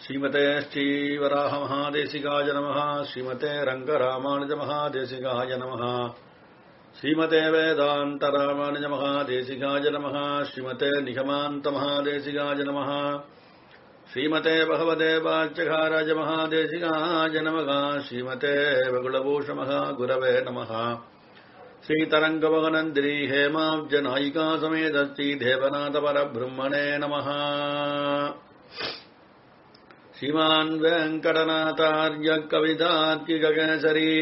श्रीमते श्रीवराहमहादेशिकाय नमः श्रीमते रङ्गरामानुजमहादेशिकाय नमः श्रीमते वेदान्तरामानुजमहादेशिकाय नमः श्रीमते निगमान्तमहादेशिकाय नमः श्रीमते भगवते वाच्यकाराय महादेशिकाय नमः श्रीमते वकुलभूषमः गुरवे नमः श्रीतरङ्गमगनन्दिरी हेमाब्जनायिका समेत श्रीदेवनाथपरब्रह्मणे नमः श्रीमान् वेङ्कटनाथार्य कवितार्किककेसरी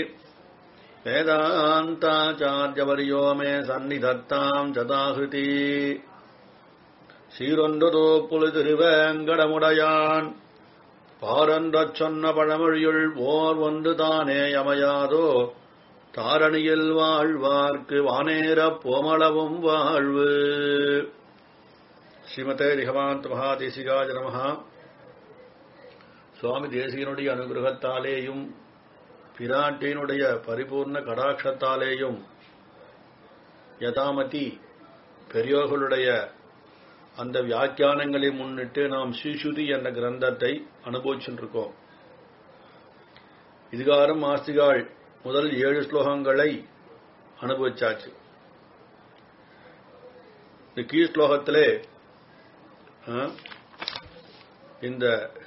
वेदान्ताचार्यवर्यो मे सन्निधत्ताम् चताहृति சீரொன்றுதோ புலி திருவேங்கடமுடையான் பாரன்றச் சொன்ன பழமொழியுள் ஓர் ஒன்று தானே அமையாதோ தாரணியில் வாழ்வார்க்கு வானேரப் போமளவும் வாழ்வு ஸ்ரீமதே நிகமாந்த் மகாதேசிகாஜ நமஹா சுவாமி தேசிகனுடைய அனுகிரகத்தாலேயும் பிராட்டியினுடைய பரிபூர்ண கடாட்சத்தாலேயும் யதாமதி பெரியோர்களுடைய அந்த வியாக்கியானங்களை முன்னிட்டு நாம் ஸ்ரீசுதி என்ற கிரந்தத்தை அனுபவிச்சுருக்கோம் இதுகாரம் ஆஸ்திகாள் முதல் ஏழு ஸ்லோகங்களை அனுபவிச்சாச்சு இந்த கீழ் ஸ்லோகத்திலே இந்த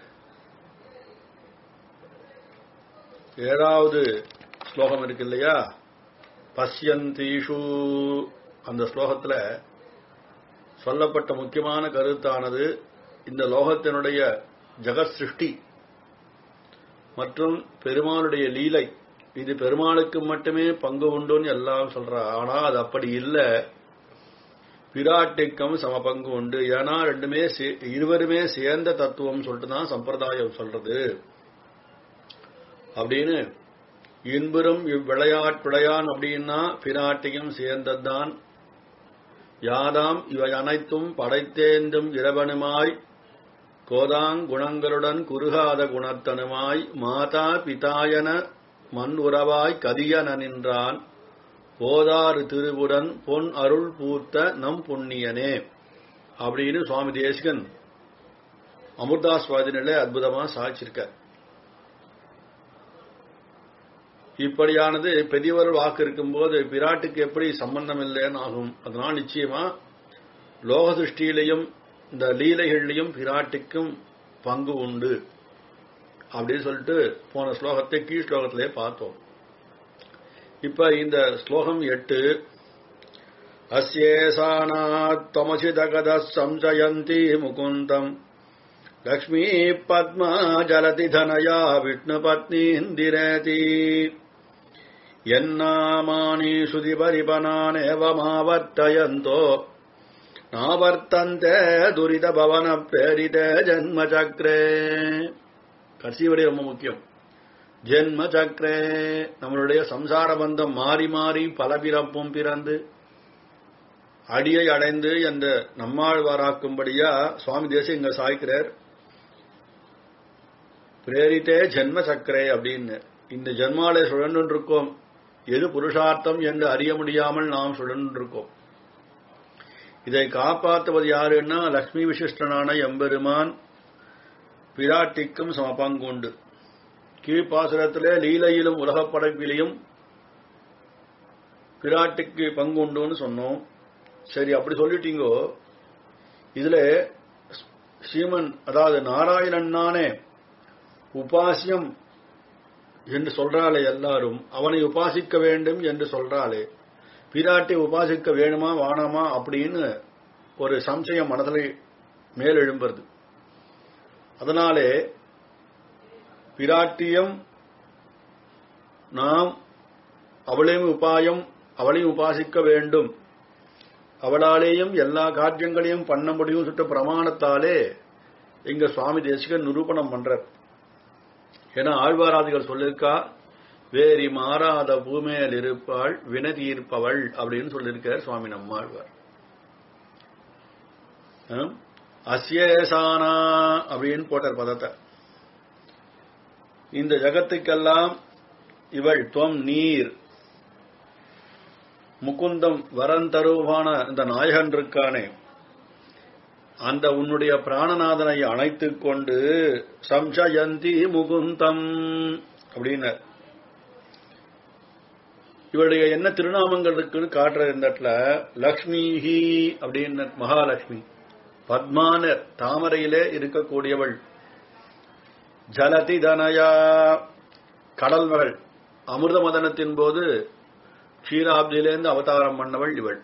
ஏழாவது ஸ்லோகம் இருக்கு இல்லையா பஸ்யந்தீஷு அந்த ஸ்லோகத்துல சொல்லப்பட்ட முக்கியமான கருத்தானது இந்த லோகத்தினுடைய ஜெகத் சிருஷ்டி மற்றும் பெருமாளுடைய லீலை இது பெருமாளுக்கு மட்டுமே பங்கு உண்டுன்னு எல்லாம் சொல்றா ஆனா அது அப்படி இல்லை பிராட்டிக்கும் சம பங்கு உண்டு ஏன்னா ரெண்டுமே இருவருமே சேர்ந்த தத்துவம் சொல்லிட்டு தான் சம்பிரதாயம் சொல்றது அப்படின்னு இன்புறும் இவ்விளையாட்பிழையான் அப்படின்னா பிராட்டியும் சேர்ந்ததுதான் யாதாம் இவை அனைத்தும் படைத்தேந்தும் இரவனுமாய் கோதாங்குணங்களுடன் குறுகாத குணத்தனுமாய் மாதா பிதாயன மண் உறவாய் கதியன நின்றான் போதாறு திருவுடன் பொன் அருள் பூத்த நம் புண்ணியனே அப்படின்னு சுவாமி தேசிகன் அமிர்தாஸ்வாதினில அற்புதமா சாய்ச்சிருக்க இப்படியானது பெரியவர் வாக்கு இருக்கும்போது பிராட்டுக்கு எப்படி சம்பந்தம் இல்லைன்னு ஆகும் அதனால் நிச்சயமா லோக திருஷ்டியிலையும் இந்த லீலைகள்லையும் பிராட்டிக்கும் பங்கு உண்டு அப்படின்னு சொல்லிட்டு போன ஸ்லோகத்தை கீழ் ஸ்லோகத்திலே பார்த்தோம் இப்ப இந்த ஸ்லோகம் எட்டு அஸ்யேசானாத்வமசிதகத சம்சயந்தி முகுந்தம் லக்ஷ்மீ பத்மா ஜலதி தனயா விஷ்ணு பத்னீந்திரேதி என்னாமானி சுதி பரிபனானேவமாவர்த்தயந்தோ நாவர்த்தந்தே துரித பவன பிரேரித ஜன்ம சக்கரே கடைசி வரை ரொம்ப முக்கியம் ஜென்ம சக்கரே நம்மளுடைய சம்சார பந்தம் மாறி மாறி பல பிறப்பும் பிறந்து அடியை அடைந்து என்ற நம்மாழ்வாராக்கும்படியா சுவாமி தேசம் இங்க சாய்க்கிறார் பிரேரித்தே ஜென்ம சக்கரே அப்படின்னு இந்த ஜென்மாலை சுழன்று இருக்கோம் எது புருஷார்த்தம் என்று அறிய முடியாமல் நாம் சுழன்று இருக்கோம் இதை காப்பாற்றுவது யாருன்னா லக்ஷ்மி விசிஷ்டனான எம்பெருமான் பிராட்டிக்கும் சமபங்குண்டு கீழ்ப்பாசுரத்திலே லீலையிலும் உலகப் படைப்பிலையும் பிராட்டிக்கு பங்குண்டுன்னு சொன்னோம் சரி அப்படி சொல்லிட்டீங்கோ இதுல ஸ்ரீமன் அதாவது நாராயணன்னானே உபாசியம் என்று சொல்றாளே எல்லாரும் அவனை உபாசிக்க வேண்டும் என்று சொல்றாளே பிராட்டி உபாசிக்க வேணுமா வானாமா அப்படின்னு ஒரு சம்சயம் மனதில் மேலெழும்புறது அதனாலே பிராட்டியம் நாம் அவளையும் உபாயம் அவளையும் உபாசிக்க வேண்டும் அவளாலேயும் எல்லா காரியங்களையும் பண்ண முடியும் சுட்ட பிரமாணத்தாலே இங்க சுவாமி தேசிகன் நிரூபணம் பண்றார் ஏன்னா ஆழ்வாராதிகள் சொல்லியிருக்கா வேறி மாறாத பூமேல் இருப்பாள் வினதீர்ப்பவள் அப்படின்னு சொல்லியிருக்கார் சுவாமி நம்மாழ்வார் அஸ்யேசானா அப்படின்னு போட்டார் பதத்தை இந்த ஜகத்துக்கெல்லாம் இவள் துவம் நீர் முகுந்தம் வரந்தருவான இந்த நாயகன் இருக்கானே அந்த உன்னுடைய பிராணநாதனை அணைத்துக் கொண்டு சம்சயந்தி முகுந்தம் அப்படின்னார் இவருடைய என்ன திருநாமங்கள் இருக்குன்னு காட்டுற இந்த இடத்துல லக்ஷ்மிஹி அப்படின்னு மகாலட்சுமி பத்மானர் தாமரையிலே இருக்கக்கூடியவள் ஜலதி தனயா கடல் மகள் அமிர்த மதனத்தின் போது க்ஷீராப்தியிலேருந்து அவதாரம் பண்ணவள் இவள்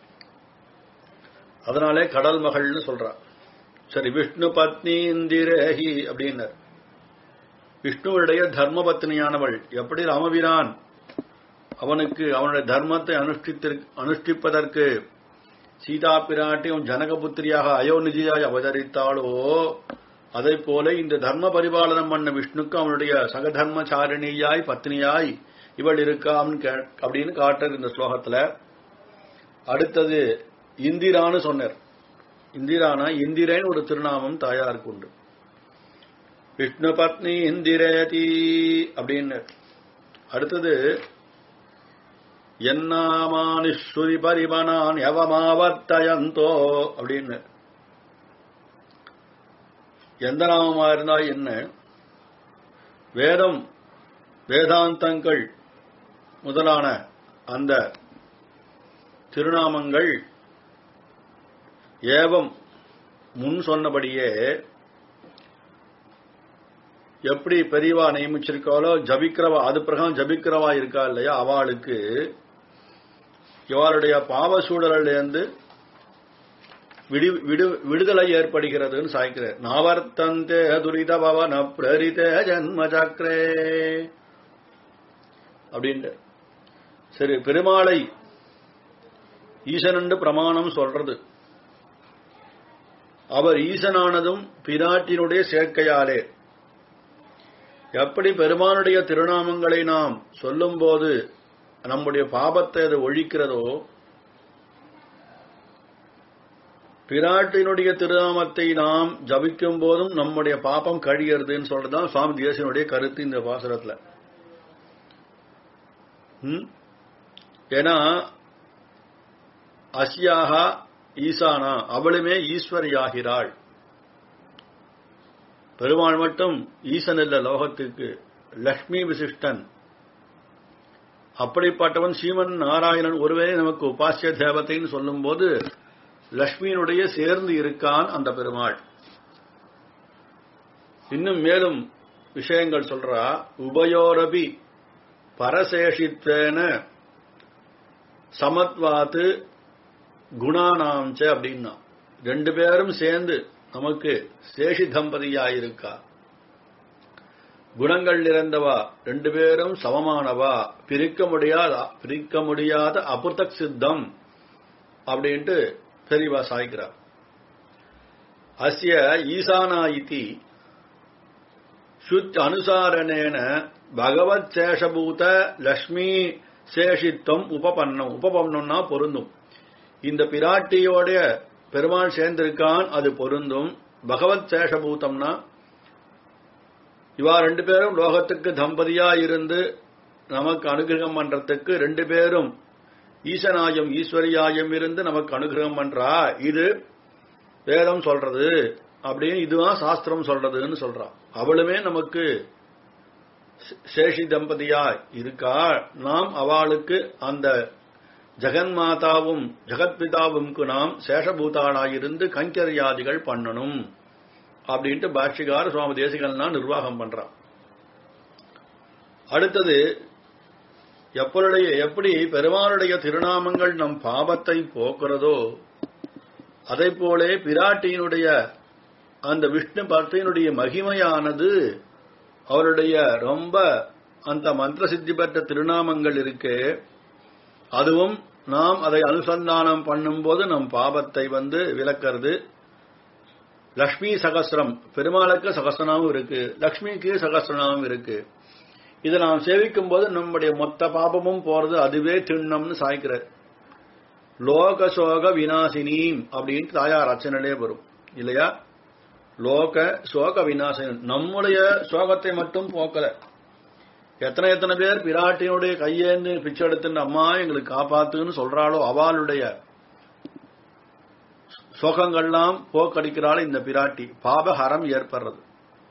அதனாலே கடல் மகள்னு சொல்றா சரி விஷ்ணு பத்னி இந்திரேஹி அப்படின்னர் விஷ்ணுவுடைய தர்ம பத்னியானவள் எப்படி ராமபிரான் அவனுக்கு அவனுடைய தர்மத்தை அனுஷ்டித்து அனுஷ்டிப்பதற்கு சீதா பிராட்டியும் ஜனகபுத்திரியாக அயோநிதியாய் அவதரித்தாளோ அதை போல இந்த தர்ம பரிபாலனம் பண்ண விஷ்ணுக்கு அவனுடைய சகதர்மச்சாரிணியாய் பத்னியாய் இவள் இருக்கா அப்படின்னு காட்டுறது இந்த ஸ்லோகத்துல அடுத்தது இந்திரான்னு சொன்னார் இந்திரானா இந்திரேன்னு ஒரு திருநாமம் தாயாருக்கு உண்டு விஷ்ணு பத்னி இந்திரேதி அப்படின்னு அடுத்தது என்னாமானி ஸ்ருதி பரிபனான் எவமாவர்த்தயந்தோ அப்படின்னு எந்த நாமமா இருந்தா என்ன வேதம் வேதாந்தங்கள் முதலான அந்த திருநாமங்கள் ஏவம் முன் சொன்னபடியே எப்படி பெரியவா நியமிச்சிருக்காளோ ஜபிக்கிறவா அது பிரகாரம் ஜபிக்கிறவா இருக்கா இல்லையா அவளுக்கு இவருடைய பாவ சூழலிலிருந்து விடுதலை ஏற்படுகிறதுன்னு சாய்க்கிறார் நாவர்த்தந்தே துரித பவன பிரரிதே ஜன்ம சக்கரே அப்படின்ட்டு சரி பெருமாளை ஈசனண்டு பிரமாணம் சொல்றது அவர் ஈசனானதும் பிராட்டினுடைய சேர்க்கையாலே எப்படி பெருமானுடைய திருநாமங்களை நாம் சொல்லும்போது நம்முடைய பாபத்தை அது ஒழிக்கிறதோ பிராட்டினுடைய திருநாமத்தை நாம் ஜபிக்கும் போதும் நம்முடைய பாப்பம் கழியறதுன்னு சொல்றதுதான் சுவாமி தேசியனுடைய கருத்து இந்த பாசுரத்துல ஏன்னா அஸ்யாகா ஈசானா அவளுமே ஈஸ்வரியாகிறாள் பெருமாள் மட்டும் ஈசன் இல்ல லோகத்துக்கு லக்ஷ்மி விசிஷ்டன் அப்படிப்பட்டவன் சீமன் நாராயணன் ஒருவரே நமக்கு உபாசிய தேவத்தைன்னு சொல்லும் போது லக்ஷ்மியினுடைய சேர்ந்து இருக்கான் அந்த பெருமாள் இன்னும் மேலும் விஷயங்கள் சொல்றா உபயோரபி பரசேஷித்தேன சமத்வாத்து குணானாம்ச அப்படின்னா ரெண்டு பேரும் சேர்ந்து நமக்கு சேஷி தம்பதியா இருக்கா குணங்கள் நிறைந்தவா ரெண்டு பேரும் சமமானவா பிரிக்க முடியாத பிரிக்க முடியாத அபுர்தக் சித்தம் அப்படின்ட்டு பெரியவா சாய்க்கிறார் அஸ்ய ஈசானா இதி சுத் அனுசாரணேன பகவத் சேஷபூத லக்ஷ்மி சேஷித்வம் உபபன்னம் உபபன்னம்னா பொருந்தும் இந்த பிராட்டியோட பெருமாள் சேர்ந்திருக்கான் அது பொருந்தும் பகவத் சேஷபூதம்னா இவா ரெண்டு பேரும் லோகத்துக்கு தம்பதியா இருந்து நமக்கு அனுகிரகம் பண்றதுக்கு ரெண்டு பேரும் ஈசனாயம் ஈஸ்வரியாயம் இருந்து நமக்கு அனுகிரகம் பண்றா இது வேதம் சொல்றது அப்படின்னு இதுதான் சாஸ்திரம் சொல்றதுன்னு சொல்றான் அவளுமே நமக்கு சேஷி தம்பதியா இருக்கா நாம் அவளுக்கு அந்த ஜெகன்மாதாவும் ஜெகத்பிதாவுக்கு நாம் சேஷபூதாளாயிருந்து கைங்கரியாதிகள் பண்ணணும் அப்படின்ட்டு பாஷ்யகார சுவாமி தேசிகள்னா நிர்வாகம் பண்றான் அடுத்தது எப்பளுடைய எப்படி பெருமானுடைய திருநாமங்கள் நம் பாபத்தை போக்குறதோ அதை போலே பிராட்டியினுடைய அந்த விஷ்ணு பக்தியினுடைய மகிமையானது அவருடைய ரொம்ப அந்த மந்திர சித்தி பெற்ற திருநாமங்கள் இருக்கு அதுவும் நாம் அதை அனுசந்தானம் பண்ணும்போது நம் பாபத்தை வந்து விளக்கிறது லக்ஷ்மி சகசிரம் பெருமாளுக்கு சகசிரநாமம் இருக்கு லக்ஷ்மிக்கு சகசிரநாமம் இருக்கு இதை நாம் சேவிக்கும் போது நம்முடைய மொத்த பாபமும் போறது அதுவே திண்ணம்னு சாய்க்கிறார் லோக சோக வினாசினி அப்படின்னு தாயார் அச்சனிலே வரும் இல்லையா லோக சோக விநாசினி நம்முடைய சோகத்தை மட்டும் போக்கல எத்தனை எத்தனை பேர் பிராட்டியினுடைய கையேந்து பிச்சை எடுத்துன்னு அம்மா எங்களுக்கு காப்பாத்துன்னு சொல்றாளோ அவளுடைய சோகங்கள்லாம் போக்கடிக்கிறாள் இந்த பிராட்டி பாபஹரம் ஏற்படுறது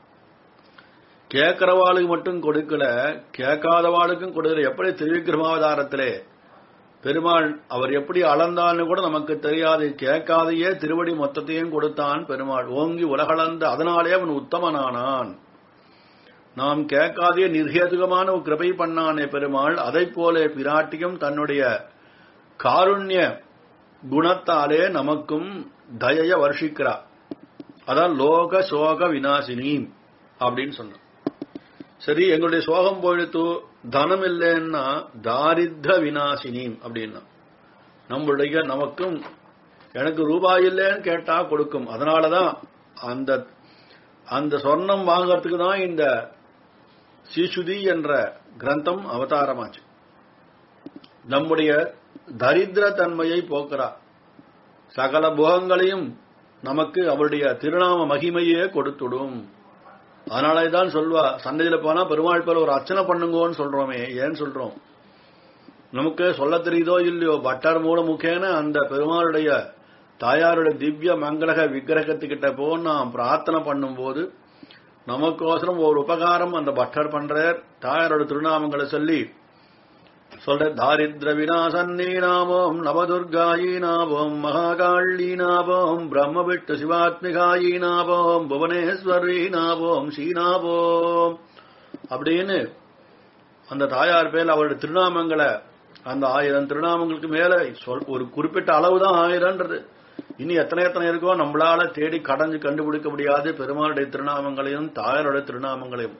கேட்கிறவாளுக்கு மட்டும் கொடுக்கல கேட்காதவாளுக்கும் கொடுக்கல எப்படி திருவிக்கிரமாவதாரத்திலே பெருமாள் அவர் எப்படி அளந்தான்னு கூட நமக்கு தெரியாது கேட்காதையே திருவடி மொத்தத்தையும் கொடுத்தான் பெருமாள் ஓங்கி உலகளந்த அதனாலே அவன் உத்தமனானான் நாம் கேட்காதே நிர்ஹேதுகமான ஒரு கிருபை பண்ணானே பெருமாள் அதை போல பிராட்டியும் தன்னுடைய காருண்ய குணத்தாலே நமக்கும் தயைய வருஷிக்கிறார் அதான் லோக சோக விநாசினி அப்படின்னு சொன்னான் சரி எங்களுடைய சோகம் போயிடுத்து தனம் இல்லைன்னா தாரித்ர விநாசினி அப்படின்னா நம்மளுடைய நமக்கும் எனக்கு ரூபாய் இல்லைன்னு கேட்டா கொடுக்கும் அதனாலதான் அந்த அந்த சொர்ணம் வாங்கறதுக்கு தான் இந்த சீசுதி என்ற கிரந்தம் அவதாரமாச்சு நம்முடைய தரித்திர தன்மையை போக்குறா சகல புகங்களையும் நமக்கு அவருடைய திருநாம மகிமையே கொடுத்துடும் அதனாலதான் சொல்வா சந்தையில போனா பெருமாள் பேர் ஒரு அர்ச்சனை பண்ணுங்கன்னு சொல்றோமே ஏன் சொல்றோம் நமக்கு சொல்ல தெரியுதோ இல்லையோ பட்டர் மூலமுக்கேன அந்த பெருமாளுடைய தாயாருடைய திவ்ய மங்களக விக்கிரகத்துக்கிட்ட போ நாம் பிரார்த்தனை பண்ணும்போது நமக்கோசரம் ஒரு உபகாரம் அந்த பட்டர் பண்றார் தாயாரோட திருநாமங்களை சொல்லி சொல்ற தாரித்ர விநாசன்னி நாமோம் நவதுர்காயி நாமோம் மகாகாளி நாமோம் பிரம்ம விட்டு சிவாத்மிகாயி நாமோம் புவனேஸ்வரி நாமோம் ஸ்ரீநாமோம் அப்படின்னு அந்த தாயார் பேர் அவருடைய திருநாமங்களை அந்த ஆயிரம் திருநாமங்களுக்கு மேல சொல் ஒரு குறிப்பிட்ட அளவு தான் ஆயிரம்ன்றது இனி எத்தனை எத்தனை இருக்கோ நம்மளால தேடி கடைஞ்சு கண்டுபிடிக்க முடியாது பெருமாளுடைய திருநாமங்களையும் தாயாருடைய திருநாமங்களையும்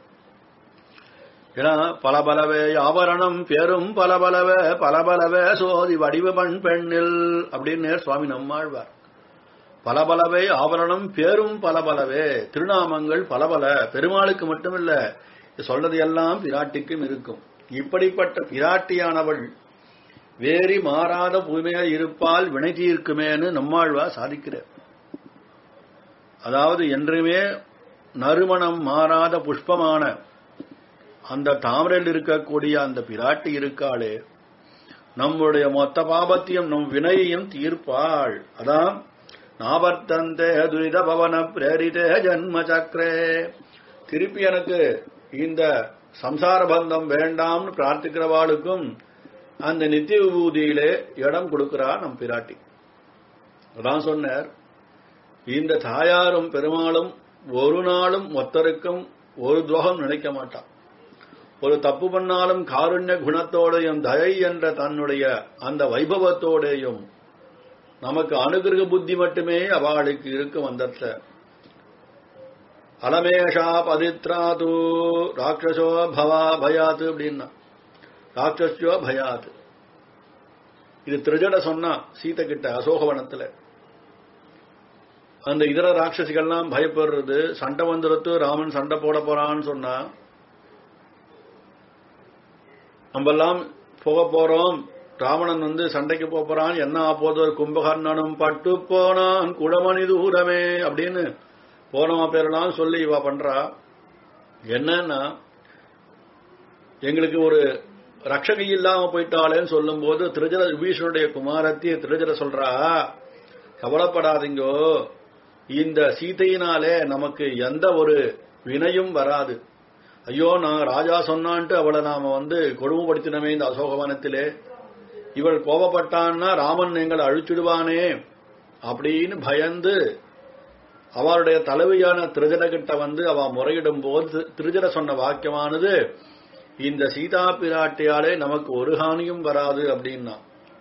ஏன்னா பலபலவே ஆபரணம் பெரும் பலபலவே பலபலவே சோதி வடிவமண் பெண்ணில் அப்படின்னு சுவாமி நம்மாழ்வார் பலபலவே ஆபரணம் பேரும் பலபலவே திருநாமங்கள் பலபல பெருமாளுக்கு மட்டுமில்ல சொல்றது எல்லாம் பிராட்டிக்கும் இருக்கும் இப்படிப்பட்ட பிராட்டியானவள் வேறி மாறாத பூமியாக இருப்பால் வினை தீர்க்குமேன்னு நம்மாழ்வா சாதிக்கிறார் அதாவது என்றுமே நறுமணம் மாறாத புஷ்பமான அந்த தாமரையில் இருக்கக்கூடிய அந்த பிராட்டி இருக்காளே நம்முடைய மொத்த பாபத்தையும் நம் வினையையும் தீர்ப்பாள் அதான் நாவர்த்தந்தே துரித பவன பிரேரிதே ஜன்ம சக்கரே திருப்பி எனக்கு இந்த சம்சார பந்தம் வேண்டாம்னு பிரார்த்திக்கிறவாளுக்கும் அந்த நித்திய விபூதியிலே இடம் கொடுக்கிறா நம் பிராட்டி அதான் சொன்னார் இந்த தாயாரும் பெருமாளும் ஒரு நாளும் ஒத்தருக்கும் ஒரு துரோகம் நினைக்க மாட்டான் ஒரு தப்பு பண்ணாலும் காருண்ய குணத்தோடையும் தயை என்ற தன்னுடைய அந்த வைபவத்தோடையும் நமக்கு அனுகிரக புத்தி மட்டுமே அவளுக்கு இருக்கும் அந்த அலமேஷா பதித்ராது ராட்சசோ பவா பயாத்து அப்படின்னா ராட்சஸ்யோ பயாத் இது திருஜட சொன்னா சீத கிட்ட அசோகவனத்துல அந்த இதர ராட்சசிகள்லாம் பயப்படுறது சண்டை வந்துடுத்து ராமன் சண்டை போட போறான்னு சொன்னா நம்மெல்லாம் போக போறோம் ராவணன் வந்து சண்டைக்கு போக போறான் என்ன ஆப்போதோ கும்பகர்ணனும் பட்டு போனான் குடமணி தூரமே அப்படின்னு போனவா பேரெல்லாம் சொல்லி இவ பண்றா என்னன்னா எங்களுக்கு ஒரு ரட்சகி இல்லாம போயிட்டாளேன்னு சொல்லும் போது திருஜர விபீஷனுடைய குமாரத்தி திருஜர சொல்றா கவலைப்படாதீங்கோ இந்த சீதையினாலே நமக்கு எந்த ஒரு வினையும் வராது ஐயோ நான் ராஜா சொன்னான்ட்டு அவளை நாம வந்து கொடுமைப்படுத்தினமே இந்த அசோகவனத்திலே இவள் கோபப்பட்டான்னா ராமன் எங்களை அழிச்சுடுவானே அப்படின்னு பயந்து அவருடைய தலைவியான திருஜட கிட்ட வந்து அவ முறையிடும் போது திருஜட சொன்ன வாக்கியமானது இந்த சீதா பிராட்டியாலே நமக்கு ஒரு ஹானியும் வராது அப்படின்னா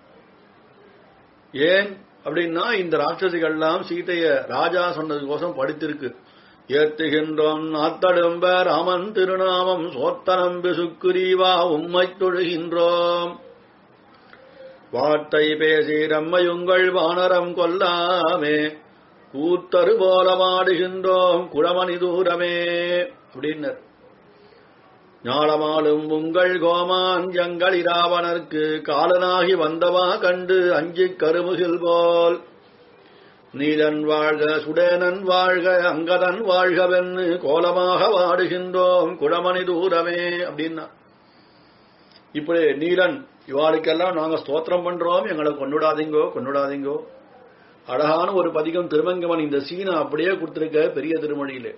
ஏன் அப்படின்னா இந்த ராட்சசிகள்லாம் சீதைய ராஜா சொன்னதுக்கோசம் படித்திருக்கு ஏத்துகின்றோம் நாத்தடும்ப ராமன் திருநாமம் சோத்தனம்பு சுக்குரீவா உம்மை தொழுகின்றோம் வார்த்தை பேசி ரம்மையுங்கள் வானரம் கொல்லாமே கூத்தரு போல மாடுகின்றோம் குடமணி தூரமே அப்படின்னர் ஞாலமாலும் உங்கள் கோமான் எங்கள் இராவணர்க்கு காலனாகி வந்தவா கண்டு அஞ்சிக் கருமுகில் போல் நீலன் வாழ்க சுடேனன் வாழ்க அங்கதன் வாழ்கவென்னு கோலமாக வாடுகின்றோம் குடமணி தூரமே அப்படின்னா இப்படி நீலன் இவாளுக்கெல்லாம் நாங்க ஸ்தோத்திரம் பண்றோம் எங்களை கொண்டுடாதீங்கோ கொண்டுடாதீங்கோ அழகான ஒரு பதிகம் திருமங்கவன் இந்த சீனை அப்படியே கொடுத்திருக்க பெரிய திருமொழியிலே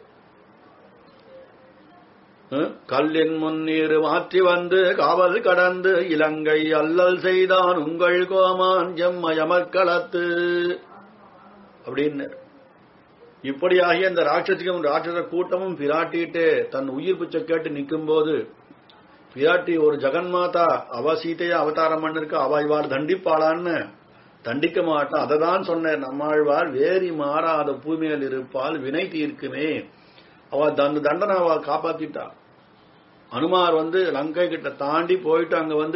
அஹ், கல்லின் முன்னீர் மாற்றி வந்து காவல் கடந்து இலங்கை அல்லல் செய்தான் உங்கள் கோமான் எம்மயமக்களத்து அப்படின்னு இப்படியாகிய இந்த ராட்சசிகம் ராட்சச கூட்டமும் பிராட்டிட்டு தன் உயிர் பிச்சை கேட்டு நிற்கும் போது பிராட்டி ஒரு ஜெகன்மாதா அவ சீதையா அவதாரம் பண்ணிருக்க அவ இவாள் தண்டிப்பாளான்னு தண்டிக்க மாட்டா அதை தான் சொன்னேன் நம்மாழ்வார் வேரி மாறாத பூமியில் இருப்பால் வினை தீர்க்குமே அவ தந்த தண்டனை அவ காப்பாத்திட்டா அனுமார் வந்து லங்கை கிட்ட தாண்டி போயிட்டு அங்க வந்து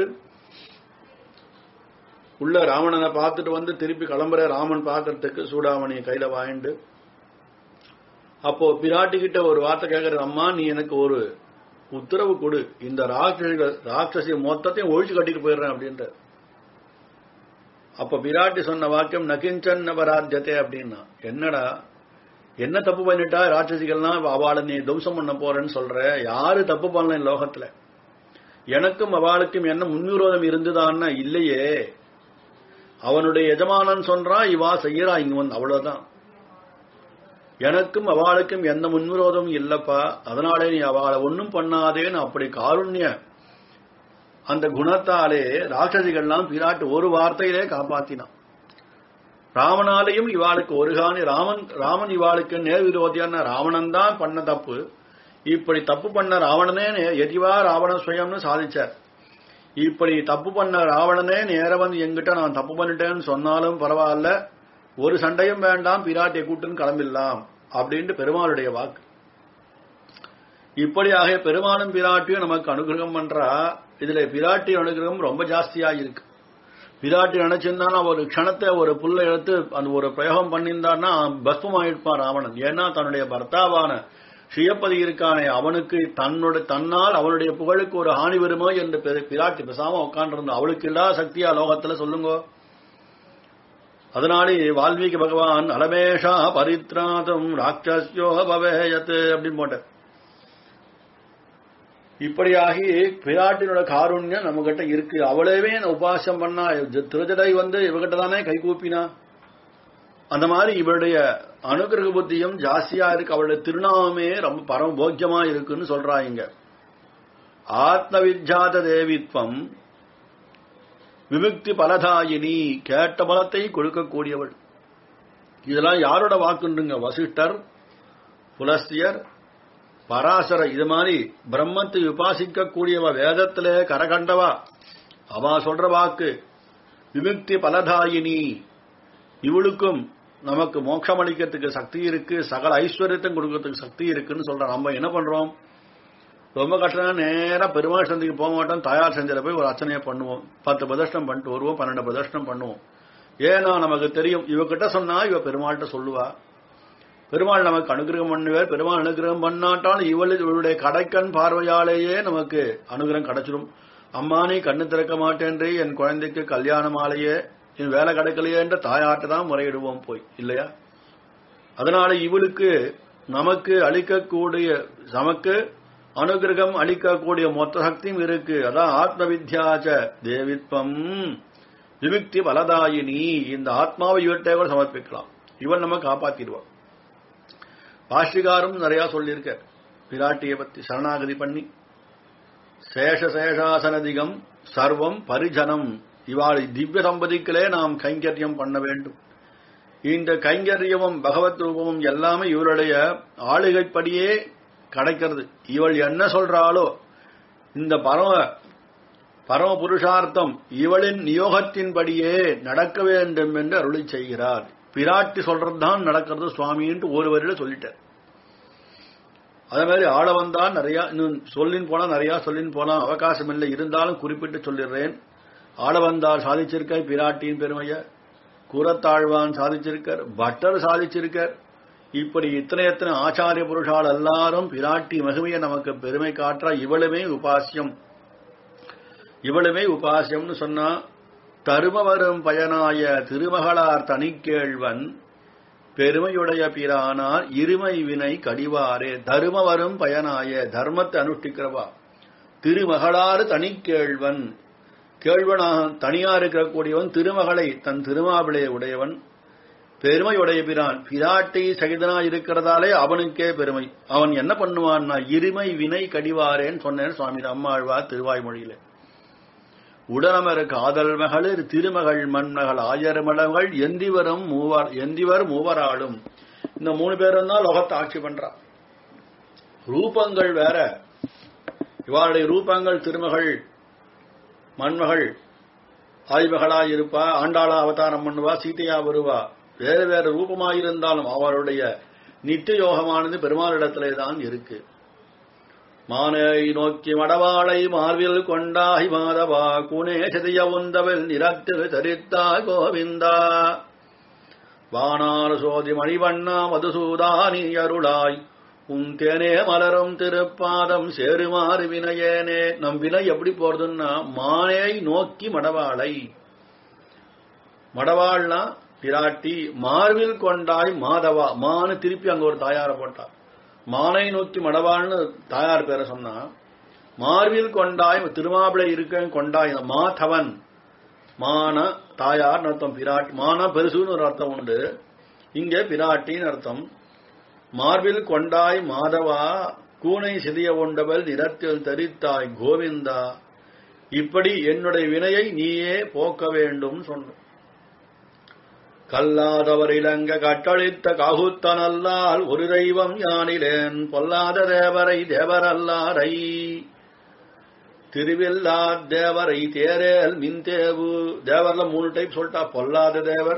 உள்ள ராவணனை பார்த்துட்டு வந்து திருப்பி கிளம்புற ராமன் பார்க்கறதுக்கு சூடாமணியை கையில வாங்கிட்டு அப்போ பிராட்டி கிட்ட ஒரு வார்த்தை கேட்கறது அம்மா நீ எனக்கு ஒரு உத்தரவு கொடு இந்த ராட்சசிகள் ராட்சசி மொத்தத்தையும் ஒழிச்சு கட்டிட்டு போயிடுறேன் அப்படின்ற அப்ப பிராட்டி சொன்ன வாக்கியம் நகிஞ்சன் நவராஜ்யத்தை அப்படின்னா என்னடா என்ன தப்பு பண்ணிட்டா ராட்சசிகள்லாம் அவளை நீ துவம்சம் பண்ண போறேன்னு சொல்ற யாரு தப்பு பண்ணல இந்த லோகத்துல எனக்கும் அவளுக்கும் என்ன முன்விரோதம் இருந்துதான்னா இல்லையே அவனுடைய எஜமானன் சொல்றான் இவா செய்யறா இங்க வந்து அவ்வளவுதான் எனக்கும் அவளுக்கும் எந்த முன்விரோதமும் இல்லப்பா அதனாலே நீ அவளை ஒன்னும் பண்ணாதேன்னு அப்படி காருண்ய அந்த குணத்தாலே ராட்சசிகள்லாம் பிராட்டு ஒரு வார்த்தையிலே காப்பாத்தினான் ராமனாலையும் இவாளுக்கு ஒரு காணி ராமன் ராமன் இவாளுக்கு நேர் விரோதியான ராவணன் தான் பண்ண தப்பு இப்படி தப்பு பண்ண ராவணனே நே- எதிவா ராவண சுயம்னு சாதிச்சார் இப்படி தப்பு பண்ண ராவணனே நேர வந்து எங்கிட்ட நான் தப்பு பண்ணிட்டேன்னு சொன்னாலும் பரவாயில்ல ஒரு சண்டையும் வேண்டாம் பிராட்டியை கூட்டுன்னு கிளம்பிடலாம் அப்படின்ட்டு பெருமாளுடைய வாக்கு இப்படியாக பெருமாளும் பிராட்டியும் நமக்கு அனுகிரகம் பண்றா இதுல பிராட்டி அனுகிரகம் ரொம்ப ஜாஸ்தியா இருக்கு பிராட்டி நினைச்சிருந்தானா ஒரு க்ஷணத்தை ஒரு புல்லை எடுத்து அந்த ஒரு பிரயோகம் பண்ணியிருந்தான்னா பஸ்மம் ஆயிடுப்பான் ராவணன் ஏன்னா தன்னுடைய பர்த்தாவான சுயப்பதி இருக்கானே அவனுக்கு தன்னோட தன்னால் அவனுடைய புகழுக்கு ஒரு ஹானி வருமோ என்று பெரு- பிராட்டி பேசாம உட்காண்டிருந்தா அவளுக்கு இல்லாத சக்தியா லோகத்துல சொல்லுங்க அதனாலே வால்மீகி பகவான் அலமேஷா பரித்ராதம் ராட்சஸ்யோ பவேயத் அப்படின்னு போட்டார் இப்படியாகி பிராட்டினோட காருண்யம் நம்ம கிட்ட இருக்கு அவளவே உபாசம் பண்ணா ஜ- திருஜடை வந்து இவகிட்ட தானே கை கூப்பினா அந்த மாதிரி இவளுடைய அனுகிரக புத்தியும் ஜாஸ்தியா இருக்கு அவளுடைய திருநாமமே ரொம்ப பரம போக்கியமா இருக்குன்னு சொல்றா இங்க ஆத்ம வித்யாத தேவித்வம் விமுக்தி பலதாயினி கேட்ட பலத்தை கொடுக்கக்கூடியவள் இதெல்லாம் யாரோட வாக்குண்டுங்க வசிஷ்டர் புலஸ்தியர் பராசர இது மாதிரி பிரம்மத்தை உபாசிக்க கூடியவ வேதத்திலே கரகண்டவா அவ சொல்ற வாக்கு விமுக்தி பலதாயினி இவளுக்கும் நமக்கு மோட்சம் அளிக்கிறதுக்கு சக்தி இருக்கு சகல ஐஸ்வர்யத்தையும் கொடுக்கறதுக்கு சக்தி இருக்குன்னு சொல்ற நம்ம என்ன பண்றோம் ரொம்ப கஷ்டம் நேரா பெருமாள் சந்திக்கு போக மாட்டோம் தாயார் சந்தில போய் ஒரு அர்ச்சனையை பண்ணுவோம் பத்து பிரதர்ஷனம் பண்ணிட்டு வருவோம் பன்னெண்டு பிரதர்ஷனம் பண்ணுவோம் ஏன்னா நமக்கு தெரியும் இவகிட்ட சொன்னா இவ பெருமாள்கிட்ட சொல்லுவா பெருமாள் நமக்கு அனுகிரகம் பண்ணுவார் பெருமாள் அனுகிரகம் பண்ணாட்டாலும் இவள் இவளுடைய கடைக்கண் பார்வையாலேயே நமக்கு அனுகிரகம் கிடைச்சிடும் அம்மா நீ கண்ணு திறக்க மாட்டேன்றே என் குழந்தைக்கு கல்யாணம் ஆலையே என் வேலை கிடைக்கலையே என்ற தாயாட்ட தான் முறையிடுவோம் போய் இல்லையா அதனால இவளுக்கு நமக்கு அளிக்கக்கூடிய நமக்கு அனுகிரகம் அளிக்கக்கூடிய மொத்த சக்தியும் இருக்கு அதான் ஆத்ம வித்யாச்ச தேவித்வம் விமுக்தி பலதாயினி இந்த ஆத்மாவை இவர்கிட்ட கூட சமர்ப்பிக்கலாம் இவன் நம்ம காப்பாத்திடுவான் பாஷ்டிகாரும் நிறைய சொல்லியிருக்க பிராட்டியை பத்தி சரணாகதி பண்ணி சேஷ சேஷாசனதிகம் சர்வம் பரிஜனம் இவாள் திவ்ய தம்பதிகளே நாம் கைங்கரியம் பண்ண வேண்டும் இந்த கைங்கரியமும் பகவத் ரூபமும் எல்லாமே இவருடைய ஆளுகைப்படியே கிடைக்கிறது இவள் என்ன சொல்றாளோ இந்த பரம பரம புருஷார்த்தம் இவளின் நியோகத்தின்படியே நடக்க வேண்டும் என்று அருளி செய்கிறார் பிராட்டி சொல்றதுதான் நடக்கிறது சுவாமின்ட்டு ஒரு வரியில சொல்லிட்டார் அதே மாதிரி ஆள வந்தான் நிறைய இன்னும் சொல்லின் போனா நிறைய சொல்லின் போனா அவகாசம் இல்லை இருந்தாலும் குறிப்பிட்டு சொல்லிடுறேன் ஆள வந்தார் சாதிச்சிருக்கார் பிராட்டியின் பெருமைய கூறத்தாழ்வான் சாதிச்சிருக்கார் பட்டர் சாதிச்சிருக்கார் இப்படி இத்தனை எத்தனை ஆச்சாரிய புருஷால் எல்லாரும் பிராட்டி மகிமையை நமக்கு பெருமை காற்றா இவளுமே உபாசியம் இவளுமே உபாசியம்னு சொன்னா தரும வரும் பயனாய திருமகளார் தனிக்கேழ்வன் பெருமையுடைய பிரானார் இருமை வினை கடிவாரே தரும வரும் பயனாய தர்மத்தை அனுஷ்டிக்கிறவா திருமகளாறு தனிக்கேழ்வன் கேழ்வனாக தனியா இருக்கக்கூடியவன் திருமகளை தன் திருமாவிளைய உடையவன் பெருமையுடைய பிரான் பிராட்டி சகிதனா இருக்கிறதாலே அவனுக்கே பெருமை அவன் என்ன பண்ணுவான்னா இருமை வினை கடிவாரேன்னு சொன்னேன் சுவாமி அம்மாழ்வார் திருவாய்மொழியில உடனமர காதல் மகளிர் திருமகள் மண்மகள் ஆயிரமடங்கள் எந்திவரும் மூவர் எந்திவர் மூவராளும் இந்த மூணு பேரும் தான் லோகத்தை ஆட்சி பண்றா ரூபங்கள் வேற இவாளுடைய ரூபங்கள் திருமகள் மண்மகள் ஆய்மகளாய் இருப்பா ஆண்டாளா அவதாரம் பண்ணுவா சீதையா வருவா வேறு வேறு ரூபமாயிருந்தாலும் அவருடைய நித்திய யோகமானது பெருமாளிடத்திலே தான் இருக்கு மானை நோக்கி மடவாளை மார்பில் கொண்டாய் மாதவா குனே செதிய உந்தவல் நிறத்தில் தரித்தாய் கோவிந்தா வானார் சோதி மணிவண்ணா மதுசூதானி அருளாய் உன் தேனே மலரும் திருப்பாதம் சேருமாறு வினையேனே நம் வினை எப்படி போறதுன்னா மானை நோக்கி மடவாளை மடவாள்னா பிராட்டி மார்பில் கொண்டாய் மாதவா மானு திருப்பி அங்க ஒரு தாயார போட்டா மானை நோக்கி மடவாள்னு தாயார் பேரை சொன்னா மார்பில் கொண்டாய் திருமாப்பிளை இருக்க கொண்டாய் மாதவன் மான தாயார் அர்த்தம் பிராட்டி மான பெருசுன்னு ஒரு அர்த்தம் உண்டு இங்கே பிராட்டின்னு அர்த்தம் மார்பில் கொண்டாய் மாதவா கூனை சிதிய உண்டவள் நிறத்தில் தரித்தாய் கோவிந்தா இப்படி என்னுடைய வினையை நீயே போக்க வேண்டும் சொன்ன கல்லாதவர் இலங்க கட்டளித்த காகுத்தனல்லால் ஒரு தெய்வம் யானிலேன் பொல்லாத தேவரை தேவரல்லாரை திருவில்லா தேவரை தேரேல் மின்தேவு தேவர்ல மூணு டைப் சொல்லிட்டா பொல்லாத தேவர்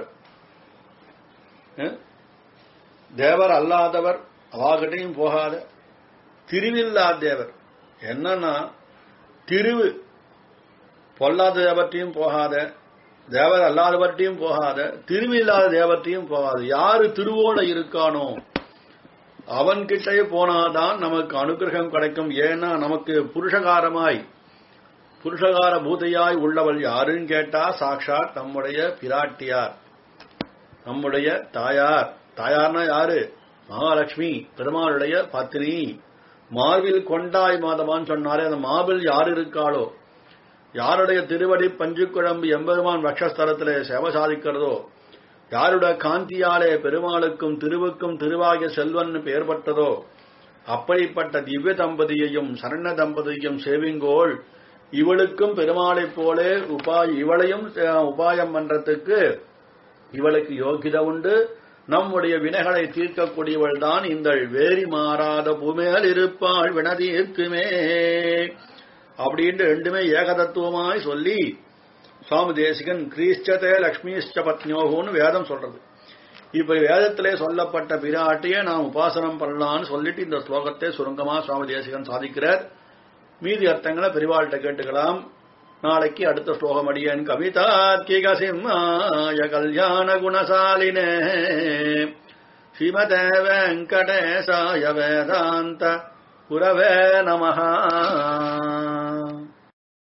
தேவர் அல்லாதவர் அவாகிட்டையும் போகாத திருவில்லா தேவர் என்னன்னா திருவு பொல்லாத தேவர்த்தையும் போகாத தேவர் அல்லாதவர்த்தையும் போகாத திருவில்லாத தேவத்தையும் போகாது யாரு திருவோட இருக்கானோ அவன்கிட்டயே போனாதான் நமக்கு அனுகிரகம் கிடைக்கும் ஏன்னா நமக்கு புருஷகாரமாய் புருஷகார பூதையாய் உள்ளவள் யாருன்னு கேட்டா சாட்சாத் நம்முடைய பிராட்டியார் நம்முடைய தாயார் தாயார்னா யாரு மகாலட்சுமி பெருமாளுடைய பத்னி மார்பில் கொண்டாய் மாதவான்னு சொன்னாரே அந்த மார்பில் யார் இருக்காளோ யாருடைய திருவடி பஞ்சு குழம்பு எம்பெருமான் வக்ஷஸ்தலத்திலே சேவை சாதிக்கிறதோ யாருடைய காந்தியாலே பெருமாளுக்கும் திருவுக்கும் திருவாகிய செல்வன் பெயர் பட்டதோ அப்படிப்பட்ட திவ்ய தம்பதியையும் சரண தம்பதியையும் சேவிங்கோள் இவளுக்கும் பெருமாளைப் போலே உபாய் இவளையும் உபாயம் பண்றதுக்கு இவளுக்கு யோகித உண்டு நம்முடைய வினைகளை தீர்க்கக்கூடியவள் தான் இந்த வேரி மாறாத பூமேல் இருப்பாள் வினதீர்க்குமே அப்படின்ட்டு ரெண்டுமே ஏகதத்துவமாய் சொல்லி சுவாமி தேசிகன் கிரீஷ்டதே லக்ஷ்மிஷ்ட பத்னியோகம்னு வேதம் சொல்றது இப்ப வேதத்திலே சொல்லப்பட்ட பிராட்டியை நாம் உபாசனம் பண்ணலாம்னு சொல்லிட்டு இந்த ஸ்லோகத்தை சுருங்கமா சுவாமி தேசிகன் சாதிக்கிறார் மீதி அர்த்தங்களை பெரிவாள்கிட்ட கேட்டுக்கலாம் நாளைக்கு அடுத்த ஸ்லோகம் அடியன் கவிதார்க்கிக சிம்மாய கல்யாண குணசாலினே ஸ்ரீமதே வெங்கடேசாய வேதாந்த குரவே நமஹா